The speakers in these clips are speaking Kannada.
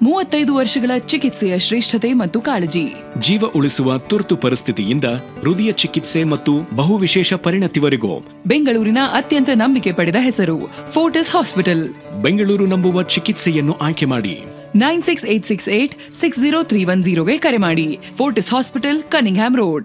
ಮೂವತ್ತೈದು ವರ್ಷಗಳ ಚಿಕಿತ್ಸೆಯ ಶ್ರೇಷ್ಠತೆ ಮತ್ತು ಕಾಳಜಿ ಜೀವ ಉಳಿಸುವ ತುರ್ತು ಪರಿಸ್ಥಿತಿಯಿಂದ ಹೃದಯ ಚಿಕಿತ್ಸೆ ಮತ್ತು ಬಹುವಿಶೇಷ ಪರಿಣತಿವರೆಗೂ ಬೆಂಗಳೂರಿನ ಅತ್ಯಂತ ನಂಬಿಕೆ ಪಡೆದ ಹೆಸರು ಫೋರ್ಟಿಸ್ ಹಾಸ್ಪಿಟಲ್ ಬೆಂಗಳೂರು ನಂಬುವ ಚಿಕಿತ್ಸೆಯನ್ನು ಆಯ್ಕೆ ಮಾಡಿ nine six eight six eight six zero three one ಜೀರೋಗೆ ಕರೆ ಮಾಡಿ ಫೋರ್ಟಿಸ್ ಹಾಸ್ಪಿಟಲ್ ಕನಿಂಗ್ಹ್ಯಾಮ್ ರೋಡ್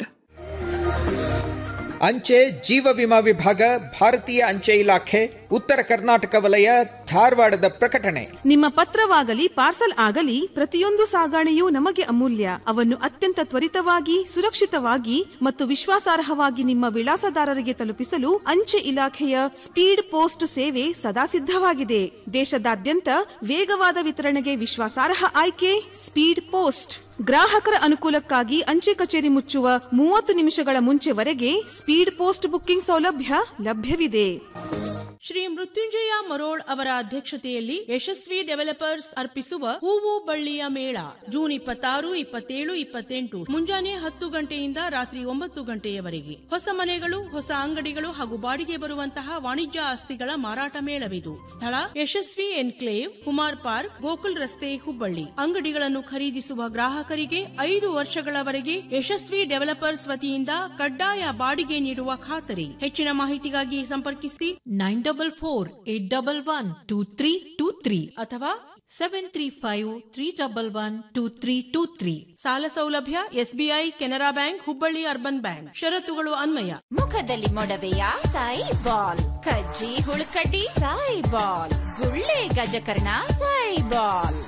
ಅಂಚೆ ಜೀವ ವಿಮಾ ವಿಭಾಗ ಭಾರತೀಯ ಅಂಚೆ ಇಲಾಖೆ ಉತ್ತರ ಕರ್ನಾಟಕ ವಲಯ ಧಾರವಾಡದ ಪ್ರಕಟಣೆ ನಿಮ್ಮ ಪತ್ರವಾಗಲಿ ಪಾರ್ಸಲ್ ಆಗಲಿ ಪ್ರತಿಯೊಂದು ಸಾಗಣೆಯೂ ನಮಗೆ ಅಮೂಲ್ಯ ಅವನ್ನು ಅತ್ಯಂತ ತ್ವರಿತವಾಗಿ ಸುರಕ್ಷಿತವಾಗಿ ಮತ್ತು ವಿಶ್ವಾಸಾರ್ಹವಾಗಿ ನಿಮ್ಮ ವಿಳಾಸದಾರರಿಗೆ ತಲುಪಿಸಲು ಅಂಚೆ ಇಲಾಖೆಯ ಸ್ಪೀಡ್ ಪೋಸ್ಟ್ ಸೇವೆ ಸದಾ ಸಿದ್ಧವಾಗಿದೆ ದೇಶದಾದ್ಯಂತ ವೇಗವಾದ ವಿತರಣೆಗೆ ವಿಶ್ವಾಸಾರ್ಹ ಆಯ್ಕೆ ಸ್ಪೀಡ್ ಪೋಸ್ಟ್ ಗ್ರಾಹಕರ ಅನುಕೂಲಕ್ಕಾಗಿ ಅಂಚೆ ಕಚೇರಿ ಮುಚ್ಚುವ ಮೂವತ್ತು ನಿಮಿಷಗಳ ಮುಂಚೆವರೆಗೆ ಸ್ಪೀಡ್ ಪೋಸ್ಟ್ ಬುಕ್ಕಿಂಗ್ ಸೌಲಭ್ಯ ಲಭ್ಯವಿದೆ ಶ್ರೀ ಮೃತ್ಯುಂಜಯ ಮರೋಳ್ ಅವರ ಅಧ್ಯಕ್ಷತೆಯಲ್ಲಿ ಯಶಸ್ವಿ ಡೆವಲಪರ್ಸ್ ಅರ್ಪಿಸುವ ಹೂವು ಬಳ್ಳಿಯ ಮೇಳ ಜೂನ್ ಇಪ್ಪತ್ತಾರು ಇಪ್ಪತ್ತೇಳು ಇಪ್ಪತ್ತೆಂಟು ಮುಂಜಾನೆ ಹತ್ತು ಗಂಟೆಯಿಂದ ರಾತ್ರಿ ಒಂಬತ್ತು ಗಂಟೆಯವರೆಗೆ ಹೊಸ ಮನೆಗಳು ಹೊಸ ಅಂಗಡಿಗಳು ಹಾಗೂ ಬಾಡಿಗೆ ಬರುವಂತಹ ವಾಣಿಜ್ಯ ಆಸ್ತಿಗಳ ಮಾರಾಟ ಮೇಳವಿದು ಸ್ಥಳ ಯಶಸ್ವಿ ಎನ್ಕ್ಲೇವ್ ಕುಮಾರ್ ಪಾರ್ಕ್ ಗೋಕುಲ್ ರಸ್ತೆ ಹುಬ್ಬಳ್ಳಿ ಅಂಗಡಿಗಳನ್ನು ಖರೀದಿಸುವ ಗ್ರಾಹಕರಿಗೆ ಐದು ವರ್ಷಗಳವರೆಗೆ ಯಶಸ್ವಿ ಡೆವಲಪರ್ಸ್ ವತಿಯಿಂದ ಕಡ್ಡಾಯ ಬಾಡಿಗೆ ನೀಡುವ ಖಾತರಿ ಹೆಚ್ಚಿನ ಮಾಹಿತಿಗಾಗಿ ಸಂಪರ್ಕಿಸಿ nine double four eight double one two three two three ಅಥವಾ seven three five three double one two three two three ಸಾಲ ಸೌಲಭ್ಯ SBI Canara bank Hubballi urban bank ಷರತ್ತುಗಳು ಅನ್ವಯ ಮುಖದಲ್ಲಿ ಮೊಡವೆಯ ಸಾಯಿ ಬಾಲ್ ಕಜ್ಜಿ ಹುಳುಕಡ್ಡಿ ಸಾಯಿ ಬಾಲ್ ಗುಳ್ಳೆ ಗಜಕರ್ಣ ಸಾಯಿ ಬಾಲ್